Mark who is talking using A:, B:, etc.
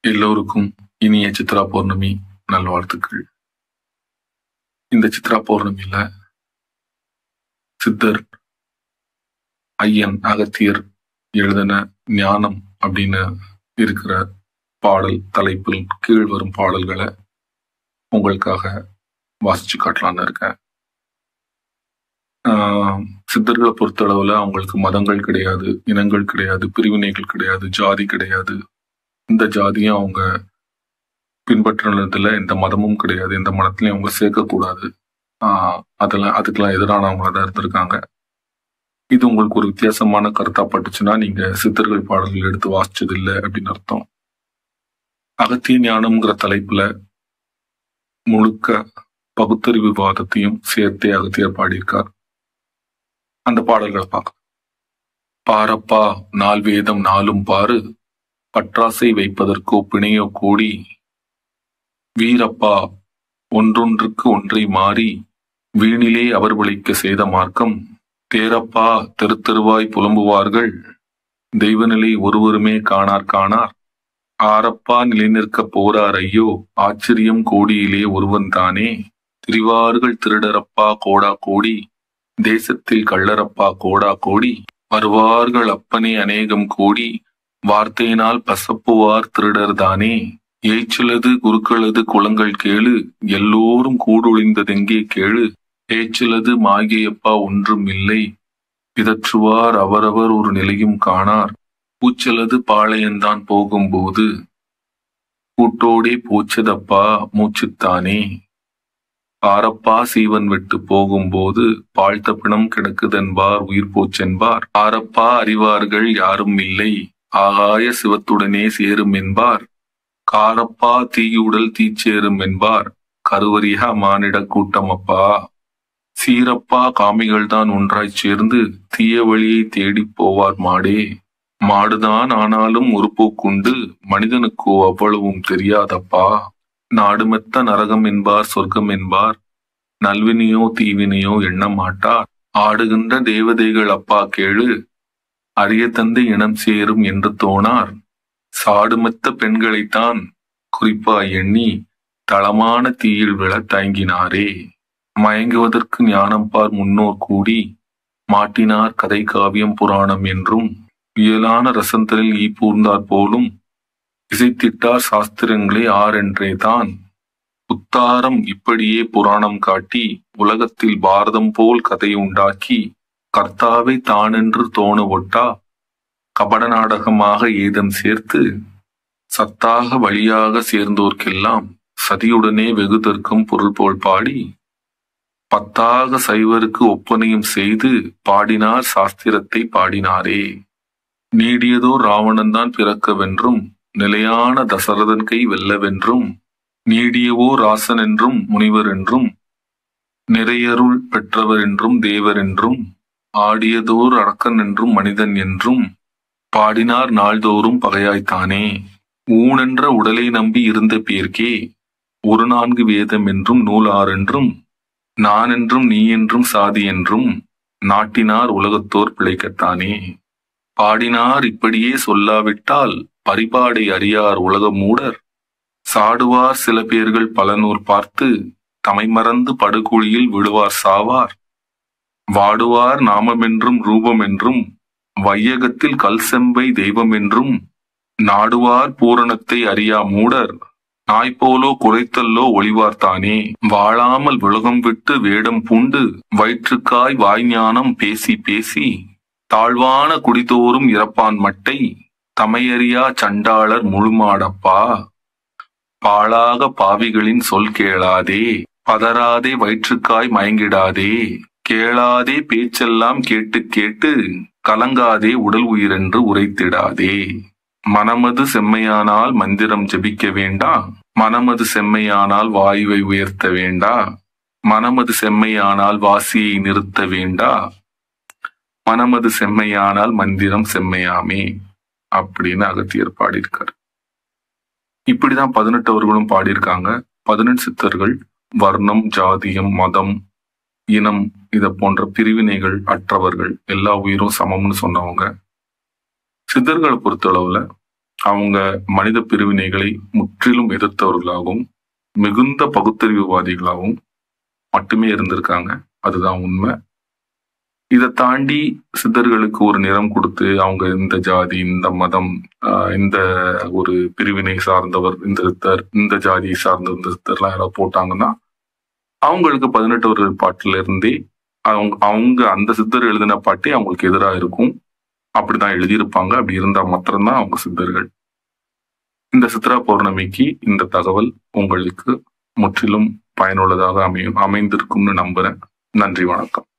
A: எல்லோருக்கும் இனிய சித்ரா பௌர்ணமி நல்வாழ்த்துக்கள் இந்த சித்ரா பௌர்ணமியில சித்தர் ஐயன் அகத்தியர் எழுதின ஞானம் அப்படின்னு இருக்கிற பாடல் தலைப்பில் கீழ் வரும் பாடல்களை உங்களுக்காக வாசிச்சு காட்டலான்னு இருக்கேன் ஆஹ் சித்தர்களை பொறுத்தளவுல அவங்களுக்கு மதங்கள் கிடையாது இனங்கள் கிடையாது பிரிவினைகள் கிடையாது ஜாதி கிடையாது இந்த ஜாதியும் அவங்க பின்பற்றினதுல எந்த மதமும் கிடையாது எந்த மதத்திலையும் அவங்க சேர்க்கக்கூடாது ஆஹ் அதெல்லாம் அதுக்கெல்லாம் எதிரானவங்களா தான் இருந்திருக்காங்க இது உங்களுக்கு ஒரு வித்தியாசமான கருத்தா பட்டுச்சுன்னா நீங்க சித்தர்கள் பாடல்கள் எடுத்து வாசிச்சது இல்லை அப்படின்னு அர்த்தம் அகத்திய ஞானம்ங்கிற தலைப்புல முழுக்க பகுத்தறிவு வாதத்தையும் சேர்த்தே அகத்தியர் பாடியிருக்கார் அந்த பாடல்களை பார்க்க பாரப்பா நால் வேதம் நாலும் பாரு பற்றாசை வைப்பதற்கோ பிணையோ கூடி வீரப்பா ஒன்றொன்றுக்கு ஒன்றை மாறி வீணிலே அவர் விளைக்க செய்த மார்க்கம் தேரப்பா தெரு தெருவாய் புலம்புவார்கள் தெய்வநிலை ஒருவருமே காணார் காணார் ஆரப்பா நிலைநிற்க போறார் ஐயோ ஆச்சரியம் கோடியிலே ஒருவன் தானே திரிவார்கள் திருடரப்பா கோடா கோடி தேசத்தில் கள்ளரப்பா கோடா கோடி வருவார்கள் அப்பனே அநேகம் கோடி வார்த்தையினால் பசப்புவார் திருடர் தானே ஏச்சுலது குருக்களது குளங்கள் கேளு எல்லோரும் கூடொழிந்ததெங்கே கேளு பேச்சுலது மாகியப்பா ஒன்றும் இல்லை பிதற்றுவார் அவரவர் ஒரு நிலையும் காணார் பூச்சலது பாளையந்தான் போகும்போது கூட்டோடே போச்சதப்பா மூச்சுத்தானே ஆரப்பா சீவன் விட்டு போகும்போது பாழ்த்த பிணம் கிடக்குதென்பார் உயிர் போச்சென்பார் ஆரப்பா அறிவார்கள் யாரும் இல்லை ஆகாய சிவத்துடனே சேரும் என்பார் காரப்பா தீயுடல் தீச்சேரும் என்பார் கருவறியா மானிட கூட்டமப்பா சீரப்பா காமிகள் தான் ஒன்றாய்ச் சேர்ந்து தீய வழியை தேடிப் போவார் மாடே மாடுதான் ஆனாலும் ஒரு போக்குண்டு மனிதனுக்கோ அவ்வளவும் தெரியாதப்பா நாடுமெத்த நரகம் என்பார் சொர்க்கம் என்பார் நல்வினையோ தீவினையோ எண்ண மாட்டார் ஆடுகின்ற தேவதைகள் அப்பா கேளு அரிய தந்தை இனம் சேரும் என்று தோணார் சாடுமெத்த பெண்களைத்தான் குறிப்பா எண்ணி தளமான தீயில் விழ தயங்கினாரே மயங்குவதற்கு ஞானம் பார் முன்னோர் கூடி மாட்டினார் கதை காவியம் புராணம் என்றும் இயலான ரசந்தலில் ஈ பூர்ந்தார் போலும் இசைத்திட்டார் சாஸ்திரங்களே ஆரென்றே தான் உத்தாரம் இப்படியே புராணம் காட்டி உலகத்தில் பாரதம் போல் கதை உண்டாக்கி கர்த்தாவை தானென்று தோண ஒட்டா கபட நாடகமாக ஏதம் சேர்த்து சத்தாக வழியாக சேர்ந்தோர்க்கெல்லாம் சதியுடனே வெகுதற்கும் பொருள் போல் பாடி பத்தாக சைவருக்கு ஒப்பனையும் செய்து பாடினார் சாஸ்திரத்தை பாடினாரே நீடியதோ ராவணன் தான் பிறக்கவென்றும் நிலையான தசரதன் கை வெல்லவென்றும் நீடியவோ ராசன் என்றும் முனிவர் என்றும் நிறையருள் பெற்றவர் என்றும் தேவர் என்றும் ஆடியதோர் அரக்கன் என்றும் மனிதன் என்றும் பாடினார் நாள்தோறும் பகையாய்த்தானே ஊனென்ற உடலை நம்பி இருந்த பேர்க்கே ஒரு நான்கு வேதம் என்றும் நூலார் என்றும் நான் என்றும் நீ என்றும் சாதி என்றும் நாட்டினார் உலகத்தோர் பிழைக்கத்தானே பாடினார் இப்படியே சொல்லாவிட்டால் பரிபாடை அறியார் உலக மூடர் சாடுவார் சில பேர்கள் பலனூர் பார்த்து தமை மறந்து படுகுழியில் விழுவார் சாவார் வாடுவார் நாமமென்றும் ரூபமென்றும் வையகத்தில் கல் செம்பை தெய்வம் என்றும் நாடுவார் பூரணத்தை அறியா மூடர் நாய்போலோ குறைத்தல்லோ ஒளிவார்த்தானே வாழாமல் உலகம் விட்டு வேடம் பூண்டு வயிற்றுக்காய் வாய்ஞானம் பேசி பேசி தாழ்வான குடிதோறும் இறப்பான் மட்டை தமையறியா சண்டாளர் முழுமாடப்பா பாழாக பாவிகளின் சொல் கேளாதே பதறாதே வயிற்றுக்காய் மயங்கிடாதே கேளாதே பேச்செல்லாம் கேட்டு கேட்டு கலங்காதே உடல் உயிரென்று உரைத்திடாதே மனமது செம்மையானால் மந்திரம் ஜபிக்க வேண்டா மனமது செம்மையானால் வாயுவை உயர்த்த வேண்டா மனமது செம்மையானால் வாசியை நிறுத்த வேண்டா மனமது செம்மையானால் மந்திரம் செம்மையாமே அப்படின்னு அகத்தியர் பாடியிருக்காரு இப்படிதான் பதினெட்டவர்களும் பாடியிருக்காங்க பதினெட்டு சித்தர்கள் வர்ணம் ஜாதியம் மதம் இனம் இத போன்ற பிரிவினைகள் அற்றவர்கள் எல்லா உயிரும் சமம்னு சொன்னவங்க சித்தர்களை பொறுத்தளவுல அவங்க மனித பிரிவினைகளை முற்றிலும் எதிர்த்தவர்களாகவும் மிகுந்த பகுத்தறிவுவாதிகளாகவும் மட்டுமே இருந்திருக்காங்க அதுதான் உண்மை இதை தாண்டி சித்தர்களுக்கு ஒரு நிறம் கொடுத்து அவங்க இந்த ஜாதி இந்த மதம் ஆஹ் இந்த ஒரு பிரிவினை சார்ந்தவர் இந்த சித்தர் இந்த ஜாதியை சார்ந்த இந்த சித்தர்லாம் யாராவது போட்டாங்கன்னா அவங்களுக்கு பதினெட்டு பாட்டுல இருந்தே அவங்க அவங்க அந்த சித்தர் எழுதின பாட்டே அவங்களுக்கு எதிராக இருக்கும் அப்படிதான் எழுதியிருப்பாங்க அப்படி இருந்தா மாத்திரம்தான் அவங்க சித்தர்கள் இந்த சித்ரா பௌர்ணமிக்கு இந்த தகவல் உங்களுக்கு முற்றிலும் பயனுள்ளதாக அமையும் அமைந்திருக்கும்னு நம்புறேன் நன்றி வணக்கம்